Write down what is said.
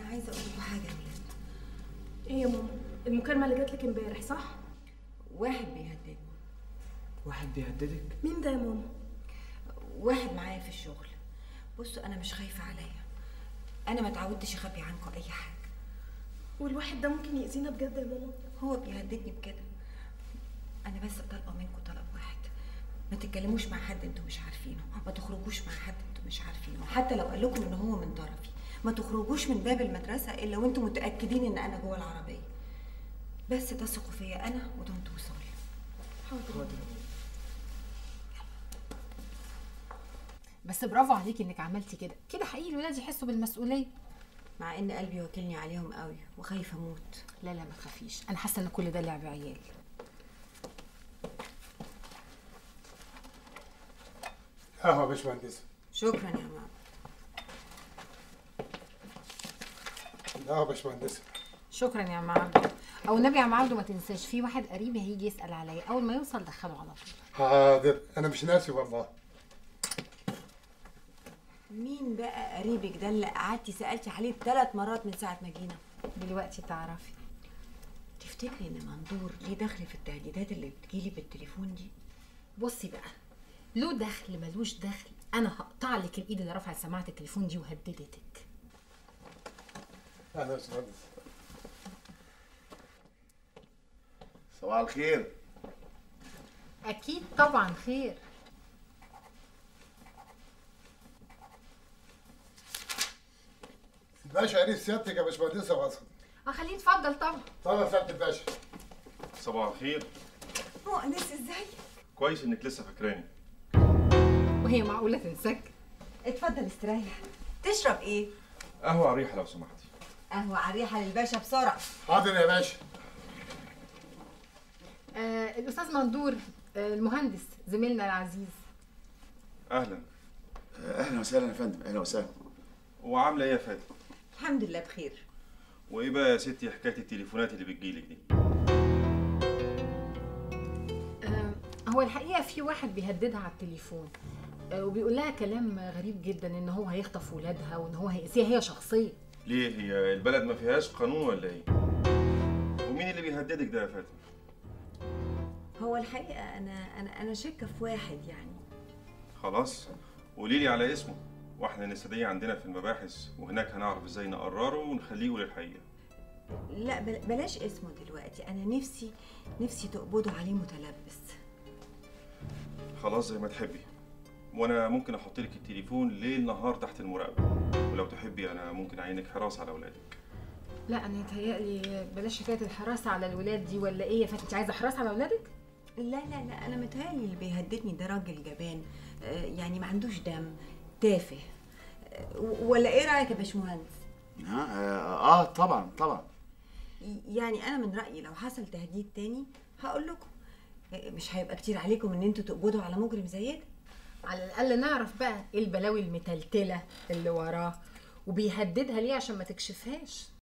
عايزه اقول لكم حاجه يا ولاد ايه يا ماما المكالمه اللي جات لك امبارح صح واحد بيهددني واحد بيهددك مين ده يا ماما واحد معايا في الشغل بصوا انا مش خايفه عليا انا ما اتعودتش اخبي عنكم اي حاجه والواحد ده ممكن يأذينا بجد يا ماما هو بيهددني بكده انا بس طالبه منكم طلب واحد ما تتكلموش مع حد انتوا مش عارفينه ما تخرجوش مع حد انتوا مش عارفينه حتى لو قال لكم ان هو من طرفي ما تخرجوش من باب المدرسه الا وانتوا متاكدين ان انا جوه العربيه بس تثقوا فيا انا وطنط وصال حاضر بس برافو عليكي انك عملتي كده كده حقيقي الولاد يحسوا بالمسؤوليه مع ان قلبي واكلني عليهم قوي وخايفه اموت لا لا ما تخافيش انا حاسه ان كل ده لعب عيال قهوة يا باشمهندس شكرا يا ماما قهوة يا باشمهندس شكرا يا عم عبده او النبي يا عم عبده ما تنساش في واحد قريبي هيجي يسال عليا اول ما يوصل دخله على طول حاضر أنا مش ناسي والله مين بقى قريبك ده اللي قعدتي سالتي عليه ثلاث مرات من ساعه ما جينا دلوقتي تعرفي تفتكري ان منظور ليه دخل في التهديدات اللي بتجيلي بالتليفون دي بصي بقى له دخل ملوش دخل انا هقطع لك الايد اللي رفعت سماعه التليفون دي وهددتك أهلا يا باشمهندس صباح الخير اكيد طبعا خير الباشا قريب سيادتك يا باشمهندس وصل اه خليه يتفضل طبعا طبعا يا سيادة الباشا صباح الخير مؤنس ازاي كويس انك لسه فاكراني وهي معقوله تنساك اتفضل استريح تشرب ايه قهوه على الريحه لو سمحتي قهوه على الريحه للباشا بسرعه حاضر يا باشا آه الاستاذ مندور آه المهندس زميلنا العزيز اهلا اهلا وسهلا يا فندم اهلا وسهلا وعامله ايه يا فاتن الحمد لله بخير وايه بقى يا ستي حكايه التليفونات اللي بتجيلك دي آه هو الحقيقه في واحد بيهددها على التليفون آه وبيقول لها كلام غريب جدا ان هو هيخطف ولادها وان هو هيأذيها هي شخصيا ليه هي البلد ما فيهاش قانون ولا ايه ومين اللي بيهددك ده يا فاتن هو الحقيقه انا انا انا شاكه في واحد يعني خلاص قولي لي على اسمه واحنا النسادية عندنا في المباحث وهناك هنعرف ازاي نقرره ونخليه يقول الحقيقه لا بل- بلاش اسمه دلوقتي انا نفسي نفسي تقبضوا عليه متلبس خلاص زي ما تحبي وانا ممكن احط لك التليفون ليل نهار تحت المراقبه ولو تحبي انا ممكن اعينك حراسه على اولادك لا انا يتهيألي بلاش حكايه الحراسه على الولاد دي ولا ايه يا فاتن انت عايزه حراسه على اولادك لا لا لا انا متهيألي اللي بيهددني ده راجل جبان آه، يعني ما عندوش دم تافه آه، ولا ايه رايك يا باشمهندس ها اه, آه طبعا طبعا يعني انا من رايي لو حصل تهديد تاني هقول لكم آه، مش هيبقى كتير عليكم ان انتوا تقبضوا على مجرم زي ده على الاقل نعرف بقى ايه البلاوي المتلتله اللي وراه وبيهددها ليه عشان ما تكشفهاش